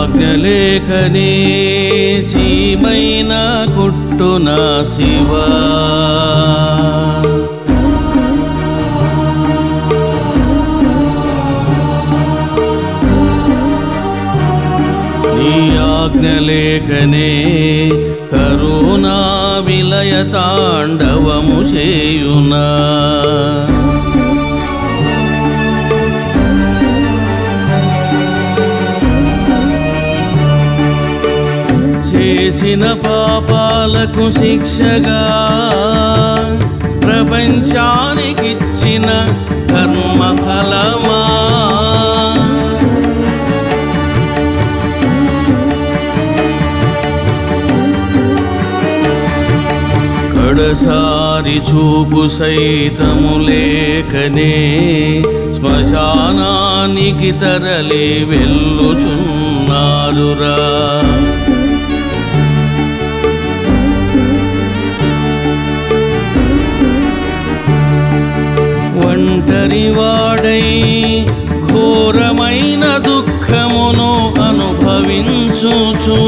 ఆజ్ఞలేఖనే చీమైన కుట్టున శివా నీ ఆజ్ఞలేఖనే కరుణా విలయ తాండవము చేయునా చేసిన పాపాలకు శిక్షగా ప్రపంచానికిచ్చిన కర్మఫలమా కడసారి చూపు సైతము లేకనే శ్మశానానికి తరలి వెళ్ళుచున్నారురా ఒంటరి వాడై ఘోరమైన దుఃఖమును అనుభవించుచు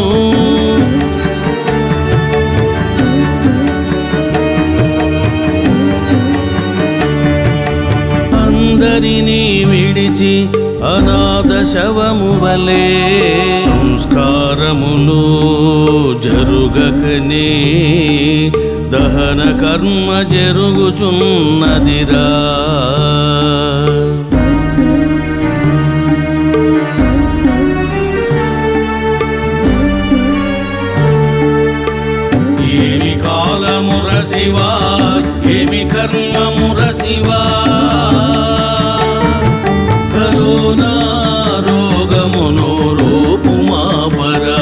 అందరినీ విడిచి అనాథ శవము వలె సంస్కారములు జరుగకనే దహన కర్మ జరుగుచున్నదిరా ఏమి కాలముర శివా ఏమి కర్మముర శివా కరోనా రోగమును రూపుమాపరా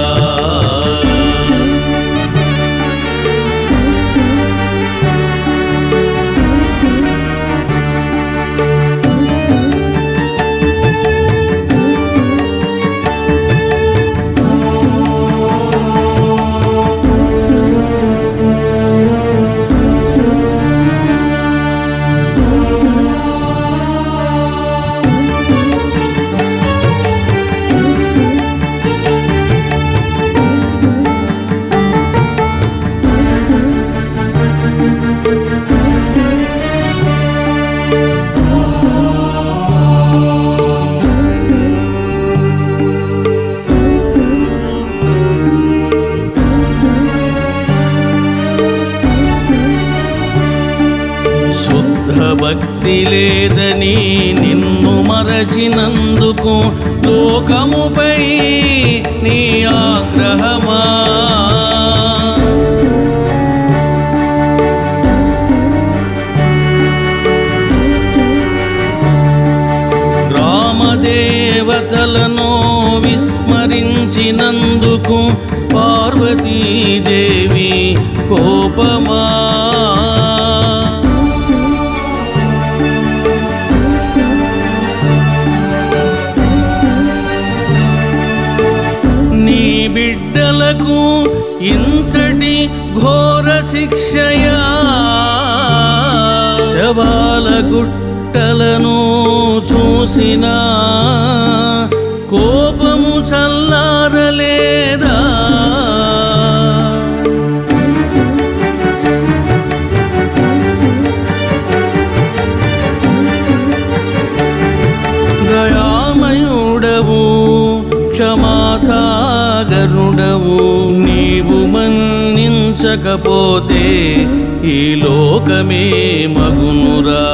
శుద్ధ భక్తి లేదని నిన్ను మరచినందుకు లోకముపై నీ ఆగ్రహమా గ్రామదేవతలను విస్మరించినందుకు పార్వతీదేవి కోపమా నీ బిడ్డలకు ఇంతటి ఘోర శిక్షయా శవాల గుట్టలను చూసినా కోపము చల్లారలేదా దయామయుడవు క్షమాసాగరుడవు నీవు మన్నించకపోతే ఈ లోకమే మగునురా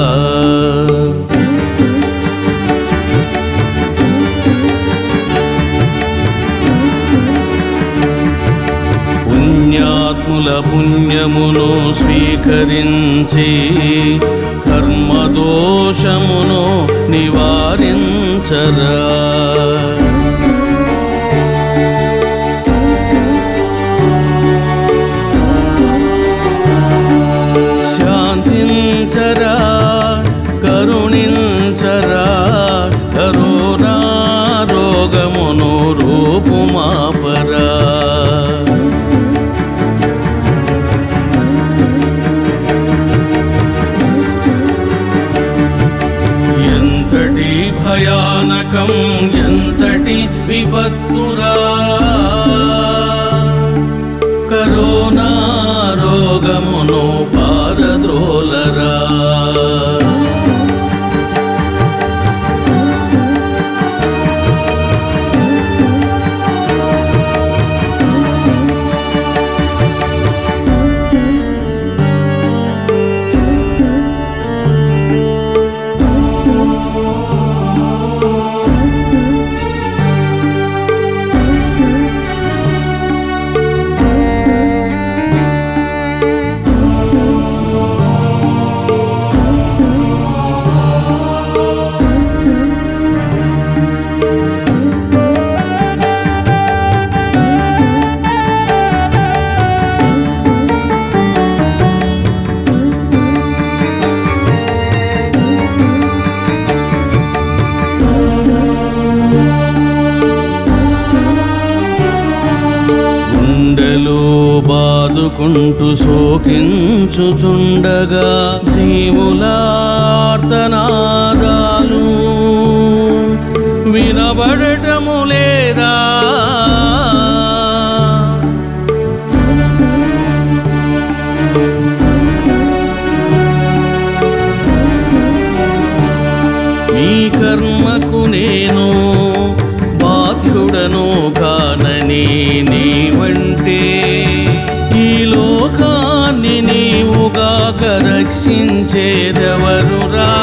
పుణ్యాత్ముల పుణ్యమును స్వీకరించి కర్మదోషమును నివారించరా శాంతించరా కరుణించరా కరోనా రోగమును రూపుమాపరా ఎంతటి భయానకం ఎంతటి ఎంతటి విపత్తురా కరోనా రోగమును పారద్రోలరా గుండెలు బాదుకుంటూ శోకించుచుండగా జీవులార్తనాదాలు వినబడటము లేదా మీ కర్మకు నేను బాధ్యుడను కానని నీవంటే ఈ లోకాన్ని నీవుగాక రక్షించేదెవరురా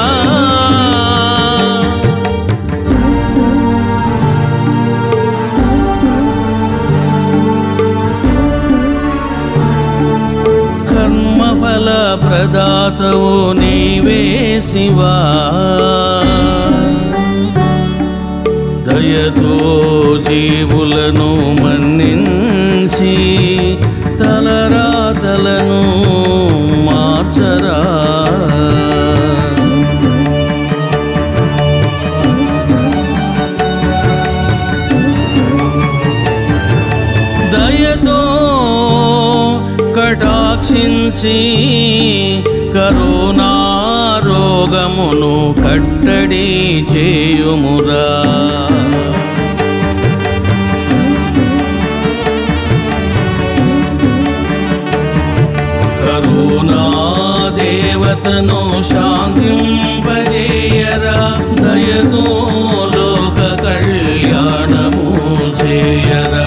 కర్మఫల ప్రదాతవు నీవే శివా దయతో జీవులను మన్నించి తలరాతలను మార్చరా దయతో కటాక్షించి కరోనా రోగమును కట్టడి చేయుమురా కరుణా దేవతను శాంతింపజేయరా దయతో లోక కళ్యాణము చేయరా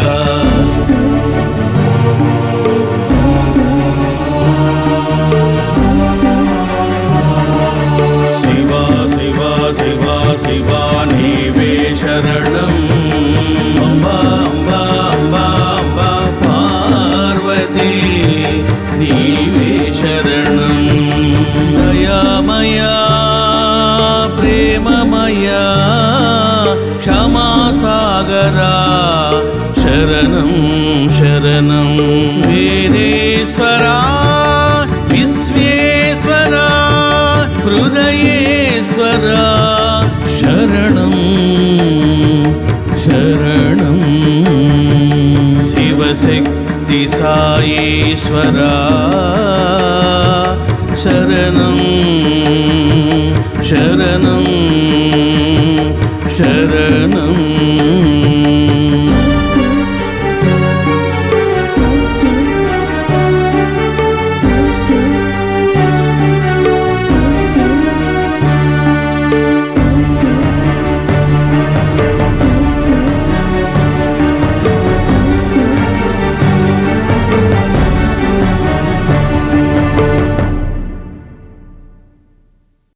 శివ శివ శివ శివ నీవే శరణం అంబా అంబా అంబా అంబా పార్వతీ నీవే శరణం దయామయా ప్రేమమయా క్షమాసాగరా శరణం శరణం వీరేశ్వరా విశ్వేశ్వరా హృదయేశ్వరా శరణం శరణం శివశక్తి సాయేశ్వరా శరణం శరణం